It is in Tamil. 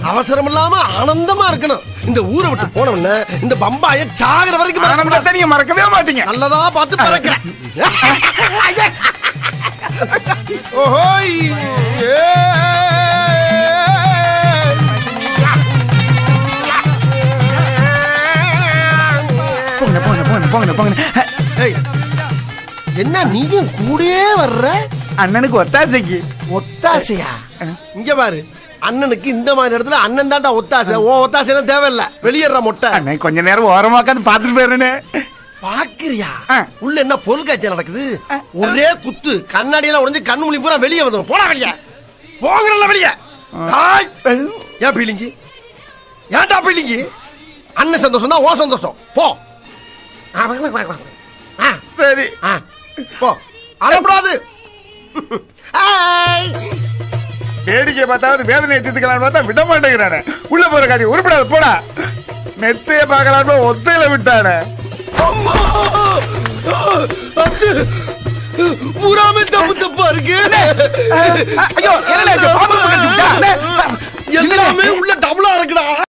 அவசரம் இல்லாம ஆனந்தமா இருக்கணும் இந்த ஊரை விட்டு போனவன இந்த பம்பாய சாகுற வரைக்கும் மறக்க கூடாது. ஆனந்தத்தை நீங்க மறக்கவே மாட்டீங்க நல்லதா பார்த்து பறக்கிறேன் ஓஹோய் போங்க போங்க போங்க போங்க போங்க ஏய், என்ன நீயும் கூடயே வர்ற அண்ணனுக்கு ஒத்தாசைக்கு ஒத்தாசையா இங்க பாரு அண்ணனுக்கு இந்த மாதிரி இடத்துல அண்ணன் தான்டா ஒத்தாசை ஓ ஒத்தாசை எல்லாம் தேவையில்ல வெளியேற மொட்டை அண்ணன் கொஞ்ச நேரம் ஓரமா உட்காந்து பாத்துட்டு போயிருந்தேன் பாக்குறியா ஆ. உள்ள என்ன பொருள் காட்சி நடக்குது ஒரே குத்து கண்ணாடி எல்லாம் உடைஞ்சு கண்ணு முழி பூரா வெளியே வந்துடும் போடா வெளியே போகிறல்ல வெளியே ஹாய். ஏன் பீலிங்கி ஏன்டா பீலிங்கி அண்ணன் சந்தோஷம் தான் ஓ சந்தோஷம் போ ஆ, வா, வா, வா, வா. ஆ, சரி ஆ, போ அழக்கூடாது ஹாய். வேடிக்கை பார்த்தாவது வேதனை தீர்த்துக்கலாம்னு பார்த்தா விட மாட்டேங்கிறானே உள்ள போற காரியம் உருப்படாது போடா மெத்தைய பார்க்கலான்னு ஒத்தையில விட்டானே அம்மா! அது பூராமே தப்பு தப்பா இருக்கு ஐயோ என்ன பாம்பு கடிச்சுக்கிட்டா? அண்ணே, எல்லாமே உள்ள டபுளா இருக்குடா